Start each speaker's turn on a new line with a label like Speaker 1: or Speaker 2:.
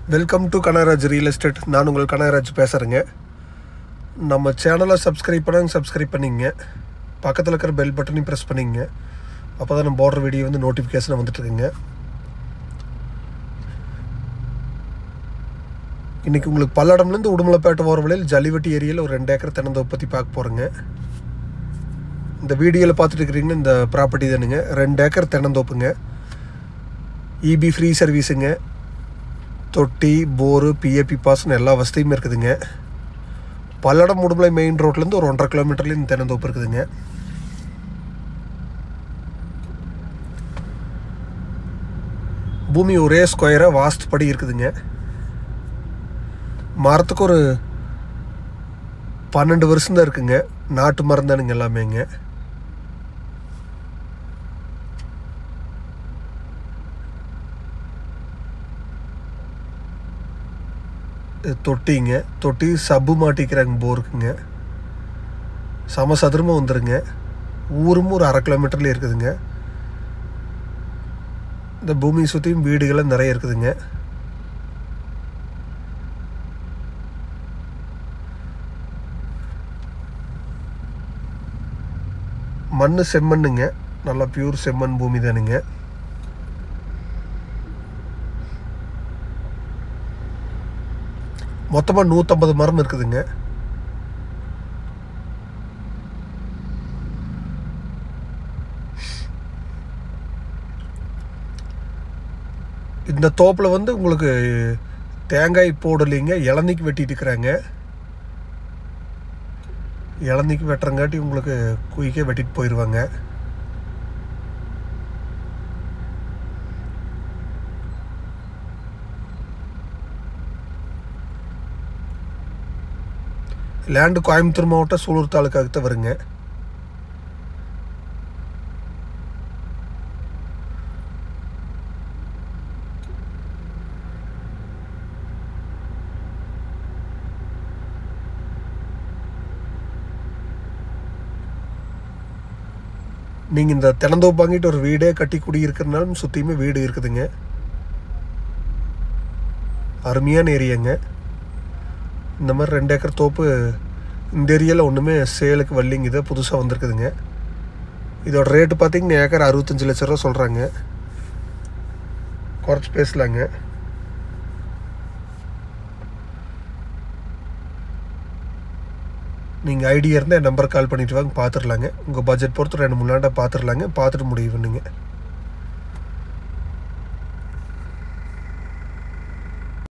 Speaker 1: welcome to Kanagaraj real estate நான் உங்கள் கனகராஜ் பேசுகிறேங்க நம்ம சேனலை சப்ஸ்கிரைப் பண்ணாங்க சப்ஸ்கிரைப் பண்ணிங்க பக்கத்தில் இருக்கிற பெல் பட்டனையும் ப்ரெஸ் பண்ணிங்க அப்போ தான் நம்ம போடுற வீடியோ வந்து நோட்டிஃபிகேஷன் வந்துட்டுருக்குங்க இன்றைக்கி உங்களுக்கு பல்லடம்லேருந்து உடுமலைப்பேட்டை போகிற வழியில் ஜல்லிவட்டி ஏரியாவில் ஒரு ரெண்டு ஏக்கர் தென்னந்தோப்பு பற்றி பார்க்க போகிறேங்க இந்த வீடியோவில் பார்த்துட்டு இருக்கிறீங்கன்னா இந்த ப்ராப்பர்ட்டி தானுங்க ரெண்டு ஏக்கர் தென்னந்தோப்புங்க இபி ஃப்ரீ சர்வீஸுங்க தொட்டி போரு பிஏபி பாஸ்னு எல்லா வசதியும் இருக்குதுங்க பல்லடம் உடுமலை மெயின் ரோட்லேருந்து ஒரு ஒன்றரை கிலோமீட்டர்லேயும் இந்த தென்னந்தோப்பு இருக்குதுங்க பூமி ஒரே ஸ்கொயராக வாஸ்து படி இருக்குதுங்க மரத்துக்கு ஒரு பன்னெண்டு வருஷம் தான் இருக்குங்க நாட்டு மரம் தானுங்க எல்லாமேங்க இது தொட்டிங்க தொட்டி சப்பு மாட்டிக்கிறாங்க போருக்குங்க சம சதுரமாக வந்துருங்க ஊரும் ஒரு அரை கிலோமீட்டர்லேயே இருக்குதுங்க இந்த பூமியை சுற்றியும் வீடுகள்லாம் நிறைய இருக்குதுங்க மண் செம்மண்ணுங்க நல்லா பியூர் செம்மண் பூமி தானுங்க மொத்தமாக நூற்றம்பது மரம் இருக்குதுங்க இந்த தோப்பில் வந்து உங்களுக்கு தேங்காய் போடலைங்க இளநீக்கு வெட்டிட்டு இருக்கிறாங்க இளநீக்கு வெட்டுறங்காட்டி உங்களுக்கு குயிக்கே வெட்டிட்டு போயிடுவாங்க லேண்டு கோயம்புத்தூர் மாவட்டம் சூலூர் தாலுக்காவுக்கு தான் வருங்க நீங்கள் இந்த தினந்தோப்பு வாங்கிட்டு ஒரு வீடே கட்டி குடியிருக்கிறனாலும் சுற்றியுமே வீடு இருக்குதுங்க அருமையான ஏரியாங்க இந்த மாதிரி ரெண்டு ஏக்கர் தோப்பு இந்த ஏரியாவில் ஒன்றுமே சேலுக்கு வள்ளிங்க இதை புதுசாக வந்திருக்குதுங்க இதோட ரேட்டு பார்த்தீங்கன்னா ஏக்கர் அறுபத்தஞ்சு லட்ச ரூபா சொல்கிறாங்க குறைச்சி பேசலாங்க நீங்கள் ஐடியா இருந்தால் என் நம்பர் கால் பண்ணிட்டு வாங்க பார்த்துடலாங்க உங்கள் பட்ஜெட் பொறுத்து ரெண்டு மூணு நாட்டை பார்த்துடலாங்க பார்த்துட்டு முடிவு பண்ணுங்க